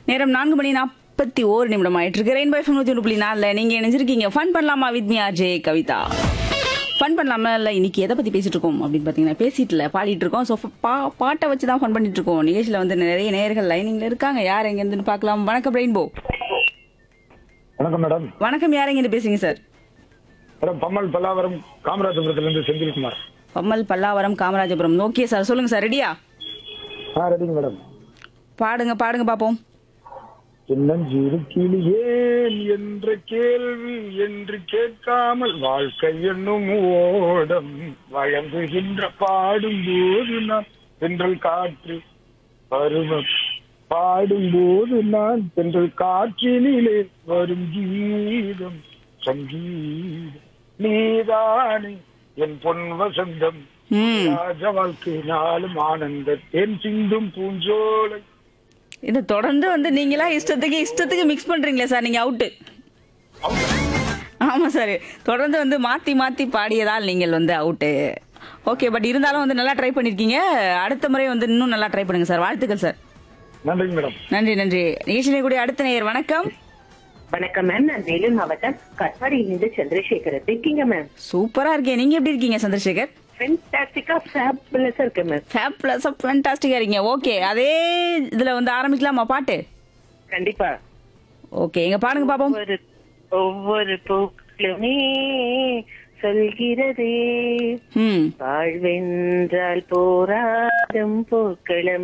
நேரம் நான்கு மணி நாற்பத்தி ஓரு நிமிடம் ஆயிட்டு இருக்கு ரெயின்போ எஃப்எம் நூத்தி ஒன்று புள்ளி நாலுல நீங்க இணைஞ்சிருக்கீங்க ஃபன் பண்ணலாமா with me RJ Kavitha fun பண்ணலாமா இல்ல இன்னைக்கு எதை பத்தி பேசிட்டு இருக்கோம் அப்படின்னு பாத்தீங்கன்னா பேசிட்டு இல்ல பாடிட்டு இருக்கோம் ஸோ பா பாட்டை வச்சு தான் ஃபன் பண்ணிட்டு இருக்கோம் நிகழ்ச்சியில வந்து நிறைய நேயர்கள் லைனிங்ல இருக்காங்க யார் எங்க இருந்து பார்க்கலாம் வணக்கம் ரெயின்போ வணக்கம் மேடம் வணக்கம் யார் எங்க பேசுங்க சார் மேடம் பம்மல் பல்லாவரம் காமராஜபுரத்துல இருந்து செந்தில்குமார் பம்மல் பல்லாவரம் காமராஜபுரம் ஓகே சார் சொல்லுங்க சார் ரெடியா ஆ ரெடிங்க மேடம் பாடுங்க பாடுங்க பாப்போம் சின்னஞ்சிறு கிளியேன் என்ற கேள்வி என்று கேட்காமல் வாழ்க்கை என்னும் ஓடம் வழங்குகின்ற பாடும்போது நான் தென்றல் காற்று பருவம் பாடும்போது நான் தென்றல் காற்றினிலே வரும் கீதம் சங்கீதம் நீதானே என் பொன் வசந்தம் ம் ராஜ வாழ்க்கை நாளும் ஆனந்த தேன் சிந்தும் பூஞ்சோலை இது தொடர்ந்து வந்து நீங்களா இஷ்டத்துக்கு இஷ்டத்துக்கு மிக்ஸ் பண்றீங்களே சார் நீங்க அவுட்டு ஆமா சார் தொடர்ந்து வந்து மாத்தி மாத்தி பாடியதால் நீங்கள் வந்து அவுட்டு ஓகே பட் இருந்தாலும் வந்து நல்லா ட்ரை பண்ணிருக்கீங்க அடுத்த முறை வந்து இன்னும் நல்லா ட்ரை பண்ணுங்க சார் வாழ்த்துக்கள் சார் நன்றிங்க மேடம் நன்றி நன்றி நிகழ்ச்சியை கூடிய அடுத்த நேயர் வணக்கம் வணக்கம் மேம் நான் வேலூர் மாவட்டம் கட்பாடியிலிருந்து சந்திரசேகர் இருக்கீங்க மேம் சூப்பரா இருக்கேன் நீங்க எப்படி இருக்கீங்க சந்திரசேகர் ஃபென்டாஸ்டிக்கா ஃபேபுலஸா இருக்கேன் மேம் ஃபேப் பிளஸ் ஃபேண்டாஸ்டிக்கா இருக்கீங்க ஓகே அதே இதுல வந்து ஆரம்பிக்கலாமா பாட்டு கண்டிப்பா ஓகே எங்க பாடுங்க பாப்போம் ஒவ்வொரு ஒவ்வொரு பூக்களுமே சொல்கிறதே ம் வாழ்வென்றால் போராடும் பூக்களம்